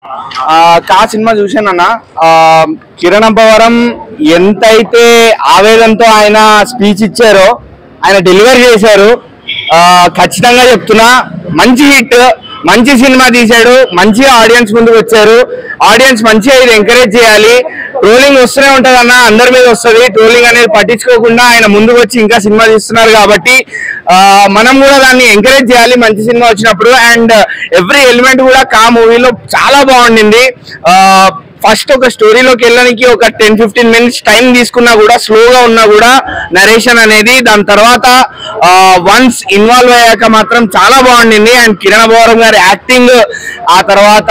ఆ, కా సినిమా చూశానన్న ఆ, కిరణ్ అబ్బవరం ఎంతైతే ఆవేదనతో ఆయన స్పీచ్ ఇచ్చారో ఆయన డెలివరీ చేశారు ఆ, ఖచ్చితంగా చెప్తున్నా మంచి హిట్ మంచి సినిమా తీశాడు మంచిగా ఆడియన్స్ ముందుకు వచ్చారు ఆడియన్స్ మంచిగా ఇది ఎంకరేజ్ చేయాలి ట్రోలింగ్ వస్తూనే ఉంటది అన్న అందరి మీద వస్తుంది ట్రోలింగ్ అనేది పట్టించుకోకుండా ఆయన ముందుకు వచ్చి ఇంకా సినిమా తీస్తున్నారు కాబట్టి ఆ, మనం కూడా దాన్ని ఎంకరేజ్ చేయాలి మంచి సినిమా వచ్చినప్పుడు అండ్ ఎవ్రీ ఎలిమెంట్ కూడా కా మూవీలో చాలా బాగుండింది ఫస్ట్ ఒక స్టోరీలోకి వెళ్ళడానికి ఒక టెన్ ఫిఫ్టీన్ మినిట్స్ టైం తీసుకున్నా కూడా స్లోగా ఉన్నా కూడా నరేషన్ అనేది దాని తర్వాత వన్స్ ఇన్వాల్వ్ అయ్యాక మాత్రం చాలా బాగుండింది అండ్ కిరణ్ బోరం గారి యాక్టింగ్ ఆ తర్వాత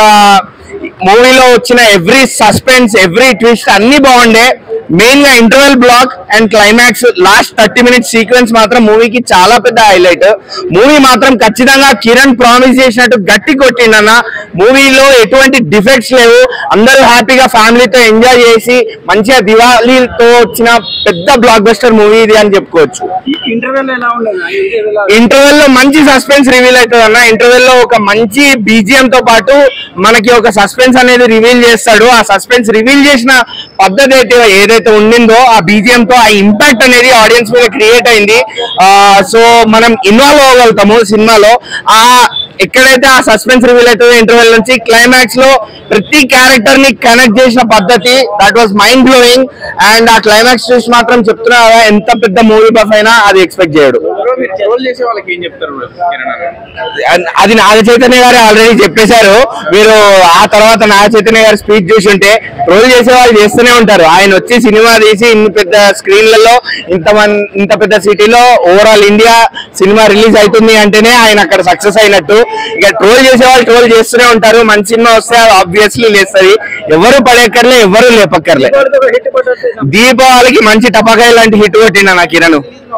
మూవీలో వచ్చిన ఎవ్రీ సస్పెన్స్ ఎవ్రీ ట్విస్ట్ అన్ని బాగుండే మెయిన్ గా interval block and climax last thirty minutes sequence మాత్రం మూవీకి చాలా పెద్ద హైలైట్ మూవీ మాత్రం ఖచ్చితంగా కిరణ్ ప్రామిస్ చేసినట్టు గట్టి కొట్టిండన్న మూవీలో ఎటువంటి డిఫెక్ట్స్ లేవు అందరూ హ్యాపీగా ఫ్యామిలీతో ఎంజాయ్ చేసి మంచిగా దివాళీతో వచ్చిన పెద్ద బ్లాక్ బస్టర్ మూవీ ఇది అని చెప్పుకోవచ్చు ఇంటర్వెల్ ఎలా ఉండదు ఇంటర్వెల్ లో మంచి సస్పెన్స్ రివీల్ అవుతుంది అన్న ఇంటర్వెల్ లో ఒక మంచి బీజిఎం తో పాటు మనకి ఒక సస్పెన్స్ అనేది రివీల్ చేస్తాడు ఆ సస్పెన్స్ రివీల్ చేసిన పద్ధతి అయితే ఏదైతే ఉండిందో ఆ బీజిఎం తో ఆ ఇంపాక్ట్ అనేది ఆడియన్స్ మీద క్రియేట్ అయింది సో మనం ఇన్వాల్వ్ అవ్వగలుగుతాము సినిమాలో ఆ ఎక్కడైతే ఆ సస్పెన్స్ రివీల్ అవుతుందో ఇంటర్వెల్ నుంచి క్లైమాక్స్ లో ప్రతి క్యారెక్టర్ ని కనెక్ట్ చేసిన పద్ధతి that was mind blowing and ఆ క్లైమాక్స్ చూసి మాత్రం చెప్తున్నా కదా, ఎంత పెద్ద మూవీ బఫ్ అయినా అది ఎక్స్పెక్ట్ చేయడు మీరు ట్రోల్ చేసే వాళ్ళకి ఏం చెప్తారు bro? కిరణ్ అన్న. అది నాగ చైతన్య గారు ఆల్రెడీ చెప్పేశారు మీరు ఆ తర్వాత నాగ చైతన్య గారి స్పీచ్ చూసి ఉంటే రోల్ చేసే వాళ్ళు చేస్తూనే ఉంటారు ఆయన వచ్చి సినిమా తీసి ఇన్ని పెద్ద స్క్రీన్లలో ఇంత మన్ ఇంత పెద్ద సిటీలో ఓవరాల్ ఇండియా సినిమా రిలీజ్ అవుతుంది అంటేనే ఆయన అక్కడ సక్సెస్ అయినట్టు ఇక ట్రోల్ చేసే వాళ్ళు ట్రోల్ చేస్తూనే ఉంటారు మంచి సినిమా వస్తే ఆబ్వియస్లీ లేస్తుంది ఎవరు పడేక్కర్లే ఎవరు లేపక్కర్లే వాడితో ఒక hit కొట్టొస్తే దీపావళికి మంచి టపాకాయ లాంటి హిట్ కొట్టిన నా కిరణ్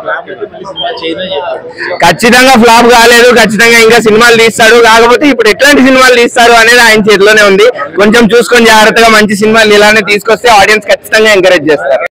ఖచ్చితంగా ఫ్లాప్ కాలేదు ఖచ్చితంగా ఇంకా సినిమాలు తీస్తాడు కాకపోతే ఇప్పుడు ఎట్లాంటి సినిమాలు తీస్తారు అనేది ఆయన చేతిలోనే ఉంది కొంచెం చూసుకొని జాగ్రత్తగా మంచి సినిమాలు ఇలానే తీసుకొస్తే ఆడియన్స్ ఖచ్చితంగా ఎంకరేజ్ చేస్తారు